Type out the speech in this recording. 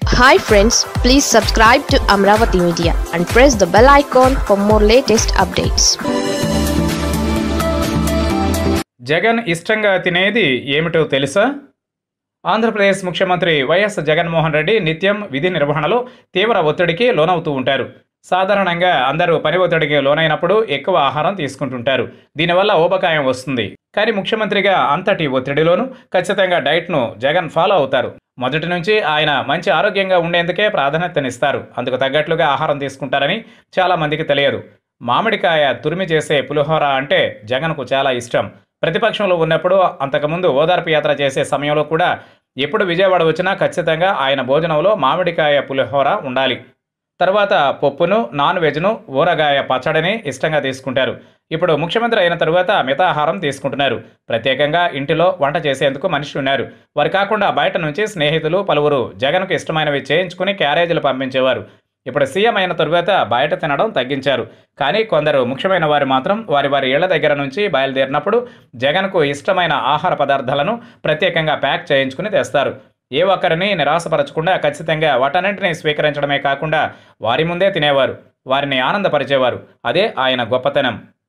hi friends please subscribe to Amaravati media and press the bell icon for more latest updates Jagan ఇష్టంగా తినేది ఏమిటో తెలుసా ఆంధ్రప్రదేశ్ ముఖ్యమంత్రి వైఎస్ జగన్మోహన్ రెడ్డి నిత్యం విధి నిర్వహణలో తీవ్ర ఒత్తిడికి లోనవుతూ ఉంటారు సాధారణంగా అందరూ పని ఒత్తిడికి లోనైనప్పుడు ఎక్కువ ఆహారం తీసుకుంటుంటారు దీనివల్ల ఊబకాయం వస్తుంది కానీ ముఖ్యమంత్రిగా అంతటి ఒత్తిడిలోనూ ఖచ్చితంగా డైట్ను జగన్ ఫాలో అవుతారు మొదటి నుంచి ఆయన మంచి ఆరోగ్యంగా ఉండేందుకే ప్రాధాన్యతనిస్తారు అందుకు తగ్గట్లుగా ఆహారం తీసుకుంటారని చాలా మందికి తెలియదు మామిడికాయ తురిమి చేసే పులిహోర అంటే జగన్కు చాలా ఇష్టం ప్రతిపక్షంలో ఉన్నప్పుడు అంతకుముందు ఓదార్పు యాత్ర చేసే సమయంలో కూడా ఎప్పుడు విజయవాడ వచ్చినా ఖచ్చితంగా ఆయన భోజనంలో మామిడికాయ పులిహోర ఉండాలి తర్వాత పప్పును నాన్ వెజ్ను ఊరగాయ పచ్చడిని ఇష్టంగా తీసుకుంటారు ఇప్పుడు ముఖ్యమంత్రి అయిన తరువాత మితాహారం తీసుకుంటున్నారు ప్రత్యేకంగా ఇంటిలో వంట చేసేందుకు మనిషి ఉన్నారు వారు కాకుండా బయట నుంచి స్నేహితులు పలువురు జగన్కు ఇష్టమైనవి చేయించుకుని క్యారేజీలు పంపించేవారు ఇప్పుడు సీఎం అయిన తరువాత బయట తినడం తగ్గించారు కానీ కొందరు ముఖ్యమైన వారు మాత్రం వారి వారి ఇళ్ల దగ్గర నుంచి బయలుదేరినప్పుడు జగన్కు ఇష్టమైన ఆహార పదార్థాలను ప్రత్యేకంగా ప్యాక్ చేయించుకుని తెస్తారు ఏ ఒక్కరిని నిరాశపరచకుండా ఖచ్చితంగా వాటన్నింటినీ స్వీకరించడమే కాకుండా వారి ముందే తినేవారు వారిని ఆనందపరిచేవారు అదే ఆయన గొప్పతనం